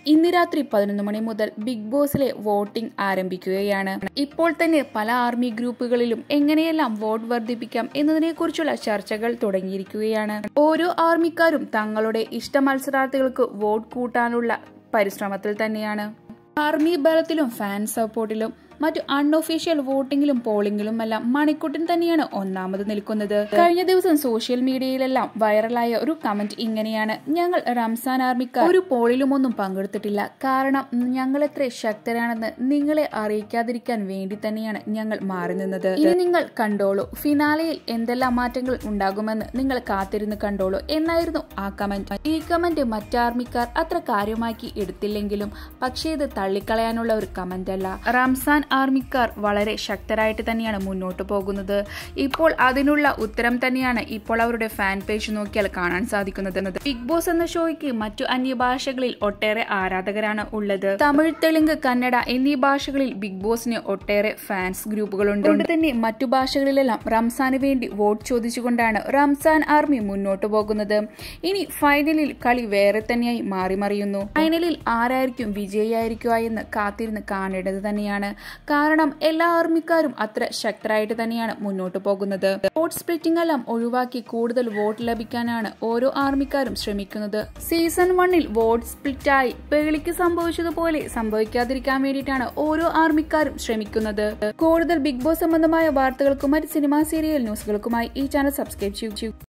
ഇന്ന് രാത്രി പതിനൊന്ന് മണി മുതൽ ബിഗ് ബോസിലെ വോട്ടിംഗ് ആരംഭിക്കുകയാണ് ഇപ്പോൾ തന്നെ പല ആർമി ഗ്രൂപ്പുകളിലും എങ്ങനെയെല്ലാം വോട്ട് വർദ്ധിപ്പിക്കാം എന്നതിനെക്കുറിച്ചുള്ള ചർച്ചകൾ തുടങ്ങിയിരിക്കുകയാണ് ഓരോ ആർമിക്കാരും തങ്ങളുടെ ഇഷ്ട മത്സരാർത്ഥികൾക്ക് വോട്ട് കൂട്ടാനുള്ള പരിശ്രമത്തിൽ തന്നെയാണ് ആർമി ബലത്തിലും ഫാൻ സപ്പോർട്ടിലും മറ്റു അൺഒഫീഷ്യൽ വോട്ടിംഗിലും പോളിംഗിലും എല്ലാം മണിക്കുട്ടൻ തന്നെയാണ് ഒന്നാമത് നിൽക്കുന്നത് കഴിഞ്ഞ ദിവസം സോഷ്യൽ മീഡിയയിലെല്ലാം വൈറലായ ഒരു കമന്റ് ഇങ്ങനെയാണ് ഞങ്ങൾ റംസാൻ ആർമിക്കാർ ഒരു പോളിലും ഒന്നും പങ്കെടുത്തിട്ടില്ല കാരണം ഞങ്ങൾ എത്ര ശക്തരാണെന്ന് നിങ്ങളെ അറിയിക്കാതിരിക്കാൻ വേണ്ടി തന്നെയാണ് ഞങ്ങൾ മാറി നിന്നത് ഇനി നിങ്ങൾ കണ്ടോളൂ ഫിനാലയിൽ എന്തെല്ലാം മാറ്റങ്ങൾ ഉണ്ടാകുമെന്ന് നിങ്ങൾ കാത്തിരുന്ന് കണ്ടോളൂ എന്നായിരുന്നു ആ കമന്റ് ഈ കമന്റ് മറ്റാർമിക്കാർ അത്ര കാര്യമാക്കി എടുത്തില്ലെങ്കിലും പക്ഷേ ഇത് തള്ളിക്കളയാനുള്ള ഒരു കമന്റ് അല്ല റംസാൻ ആർമിക്കാർ വളരെ ശക്തരായിട്ട് തന്നെയാണ് മുന്നോട്ട് പോകുന്നത് ഇപ്പോൾ അതിനുള്ള ഉത്തരം തന്നെയാണ് ഇപ്പോൾ അവരുടെ ഫാൻ പേജ് നോക്കിയാൽ കാണാൻ സാധിക്കുന്നത് ബിഗ് ബോസ് എന്ന ഷോയ്ക്ക് മറ്റു അന്യഭാഷകളിൽ ഒട്ടേറെ ആരാധകരാണ് ഉള്ളത് തമിഴ് തെലുങ്ക് കന്നഡ എന്നീ ഭാഷകളിൽ ബിഗ് ബോസിന് ഒട്ടേറെ ഫാൻസ് ഗ്രൂപ്പുകളുണ്ട് അതുകൊണ്ട് തന്നെ മറ്റു ഭാഷകളിലെല്ലാം റംസാന് വേണ്ടി വോട്ട് ചോദിച്ചുകൊണ്ടാണ് റംസാൻ ആർമി മുന്നോട്ട് പോകുന്നത് ഇനി ഫൈനലിൽ കളി വേറെ തന്നെയായി മാറി മറിയുന്നു ഫൈനലിൽ ആരായിരിക്കും വിജയിയായിരിക്കുക എന്ന് കാത്തിരുന്ന് കാണേണ്ടത് തന്നെയാണ് കാരണം എല്ലാ ആർമിക്കാരും അത്ര ശക്തരായിട്ട് തന്നെയാണ് മുന്നോട്ട് പോകുന്നത് വോട്ട് സ്പ്ലിറ്റിംഗ് എല്ലാം ഒഴിവാക്കി കൂടുതൽ വോട്ട് ലഭിക്കാനാണ് ഓരോ ആർമിക്കാരും ശ്രമിക്കുന്നത് സീസൺ വണ്ണിൽ വോട്ട് സ്പ്ലിറ്റായി പേളിക്ക് സംഭവിച്ചതുപോലെ സംഭവിക്കാതിരിക്കാൻ വേണ്ടിയിട്ടാണ് ഓരോ ആർമിക്കാരും ശ്രമിക്കുന്നത് കൂടുതൽ ബിഗ് ബോസ് സംബന്ധമായ വാർത്തകൾക്കും മറ്റ് സിനിമാ സീരിയൽ ന്യൂസുകൾക്കുമായി ഈ ചാനൽ സബ്സ്ക്രൈബ് ചെയ്യൂ